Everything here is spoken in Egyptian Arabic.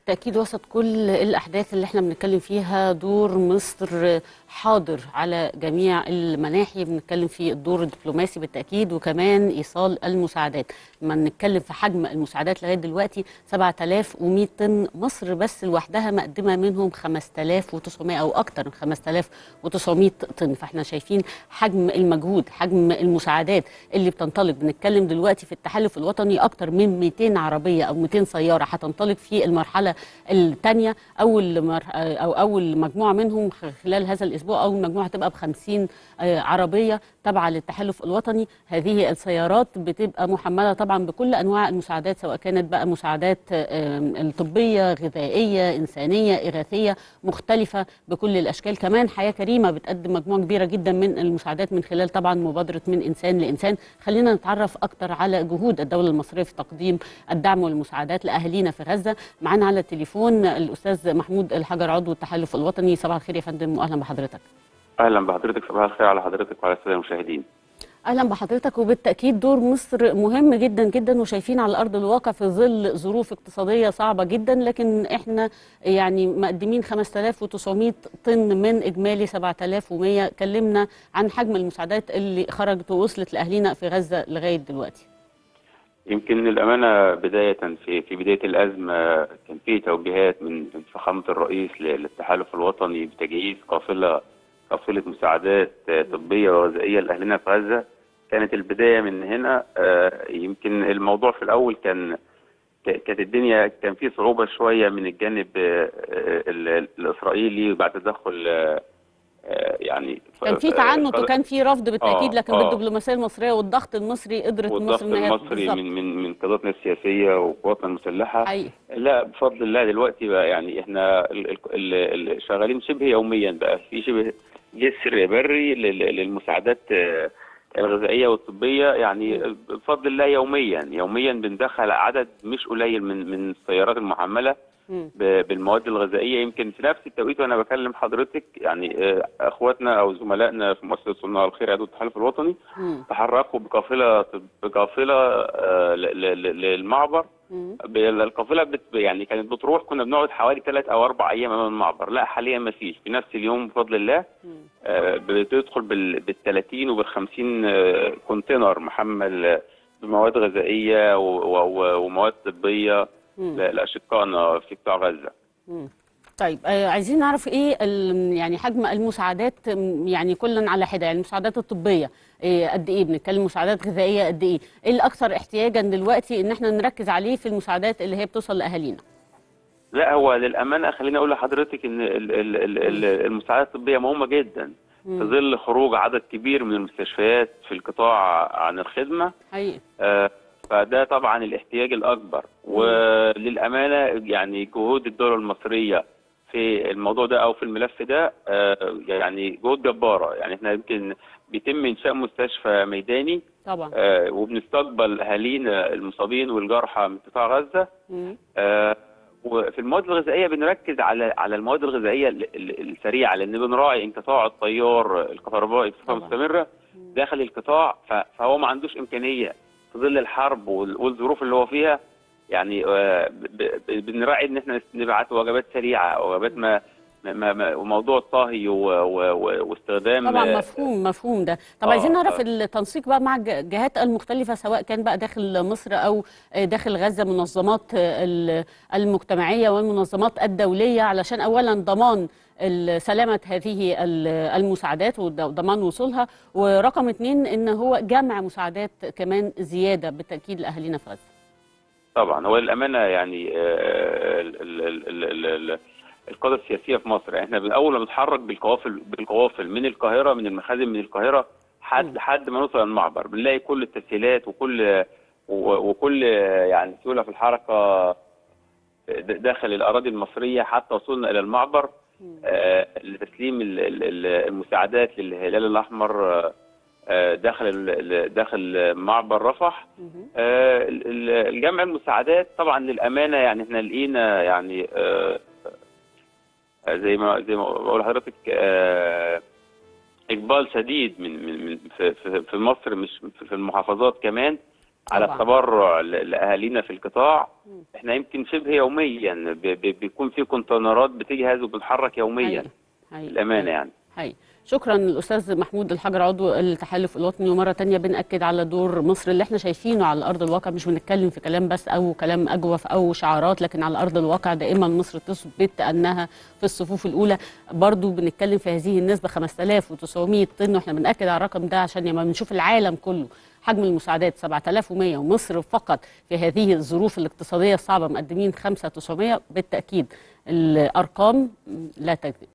بالتأكيد وسط كل الأحداث اللي احنا بنتكلم فيها دور مصر حاضر على جميع المناحي بنتكلم في الدور الدبلوماسي بالتأكيد وكمان إيصال المساعدات لما نتكلم في حجم المساعدات لغاية دلوقتي 7100 طن مصر بس لوحدها مقدمة منهم 5900 أو أكتر من 5900 طن فاحنا شايفين حجم المجهود حجم المساعدات اللي بتنطلق بنتكلم دلوقتي في التحالف الوطني أكتر من 200 عربية أو 200 سيارة هتنطلق في المرحلة الثانية أول مر... أو أول مجموعة منهم خلال هذا الأسبوع أول مجموعة هتبقى ب 50 عربية تابعة للتحالف الوطني هذه السيارات بتبقى محملة طبعا بكل أنواع المساعدات سواء كانت بقى مساعدات الطبية غذائية إنسانية إغاثية مختلفة بكل الأشكال كمان حياة كريمة بتقدم مجموعة كبيرة جدا من المساعدات من خلال طبعا مبادرة من إنسان لإنسان خلينا نتعرف أكتر على جهود الدولة المصرية في تقديم الدعم والمساعدات لأهالينا في غزة معانا على التليفون الأستاذ محمود الحجر عضو التحالف الوطني صباح الخير يا فندم وأهلا بحضرتك اهلا بحضرتك صباح الخير على حضرتك وعلى الساده المشاهدين اهلا بحضرتك وبالتاكيد دور مصر مهم جدا جدا وشايفين على ارض الواقع في ظل ظروف اقتصاديه صعبه جدا لكن احنا يعني مقدمين 5900 طن من اجمالي 7100 كلمنا عن حجم المساعدات اللي خرجت ووصلت لاهالينا في غزه لغايه دلوقتي يمكن الامانه بدايه في في بدايه الازمه كان في توجيهات من فخامه الرئيس للتحالف الوطني بتجهيز قافله قافله مساعدات طبيه وغذائيه لاهلنا في غزه كانت البدايه من هنا يمكن الموضوع في الاول كان كانت الدنيا كان في صعوبه شويه من الجانب الاسرائيلي بعد تدخل يعني كان في تعنت وكان في رفض بالتاكيد لكن آه بالدبلوماسيه المصريه والضغط المصري قدرت مصر ان هي المصري من من من قياداتنا السياسيه وقواتنا المسلحه حقيقي. لا بفضل الله دلوقتي بقى يعني احنا شغالين شبه يوميا بقى في شبه جسر بري للمساعدات الغذائيه والطبيه يعني بفضل الله يوميا يوميا بندخل عدد مش قليل من من السيارات المحمله بالمواد الغذائيه يمكن في نفس التوقيت وانا بكلم حضرتك يعني اخواتنا او زملائنا في مؤسسه صناع الخير عدو التحالف الوطني تحركوا بقافله بقافله للمعبر القافله بت يعني كانت بتروح كنا بنقعد حوالي ثلاث او اربع ايام امام المعبر لا حاليا ما فيش في نفس اليوم بفضل الله بتدخل بال 30 وبال 50 كونتينر محمل بمواد غذائيه ومواد طبيه لاشقائنا في قطاع غزه. طيب آه عايزين نعرف ايه يعني حجم المساعدات يعني كلا على حده يعني المساعدات الطبيه إيه قد ايه بنتكلم مساعدات غذائيه قد ايه؟ ايه الاكثر احتياجا دلوقتي ان احنا نركز عليه في المساعدات اللي هي بتوصل لاهالينا؟ لا هو للامانه خليني اقول لحضرتك ان المساعدات الطبيه مهمه جدا في ظل خروج عدد كبير من المستشفيات في القطاع عن الخدمه حقيقي آه فده طبعا الاحتياج الاكبر وللامانه يعني جهود الدوله المصريه في الموضوع ده او في الملف ده آه يعني جهود جباره يعني احنا يمكن بيتم انشاء مستشفى ميداني طبعا آه وبنستقبل اهالينا المصابين والجرحى من قطاع غزه آه وفي المواد الغذائيه بنركز على على المواد الغذائيه السريعه لان بنراعي انقطاع التيار الكهربائي بصفه مستمره داخل القطاع فهو ما عندوش امكانيه في ظل الحرب والظروف اللي هو فيها يعني بنراعي ان احنا نبعت وجبات سريعه وجبات ما ما ما وموضوع الطهي واستخدام طبعا مفهوم مفهوم ده طب آه عايزين نعرف التنسيق بقى مع الجهات المختلفه سواء كان بقى داخل مصر او داخل غزه منظمات المجتمعيه والمنظمات الدوليه علشان اولا ضمان سلامة هذه المساعدات وضمان وصولها ورقم اثنين ان هو جمع مساعدات كمان زيادة بالتأكيد لأهالينا في غزة طبعا هو للأمانة يعني القادة السياسية في مصر احنا من أول ما بنتحرك بالقوافل بالقوافل من القاهرة من المخازن من القاهرة حد لحد ما نوصل المعبر بنلاقي كل التسهيلات وكل وكل يعني سهولة في الحركة داخل الأراضي المصرية حتى وصولنا إلى المعبر آه لتسليم المساعدات للهلال الاحمر آه داخل داخل معبر رفح آه الجمع المساعدات طبعا للامانه يعني احنا لقينا يعني زي ما زي ما بقول لحضرتك اقبال شديد من من في, في مصر مش في المحافظات كمان على طبعاً. التبرع ل- لاهالينا في القطاع احنا يمكن شبه يوميا ب- ب- بيكون في كونتينرات بتجهز وبنحرك يوميا حقيقي. حقيقي. الامانه يعني حقيقي. شكرا الاستاذ محمود الحجر عضو التحالف الوطني ومره تانية بناكد على دور مصر اللي احنا شايفينه على ارض الواقع مش بنتكلم في كلام بس او كلام اجوف او شعارات لكن على ارض الواقع دائما مصر تثبت انها في الصفوف الاولى برضو بنتكلم في هذه النسبه 5900 طن واحنا بناكد على الرقم ده عشان لما بنشوف العالم كله حجم المساعدات 7100 ومصر فقط في هذه الظروف الاقتصاديه الصعبه مقدمين 5900 بالتاكيد الارقام لا تكذب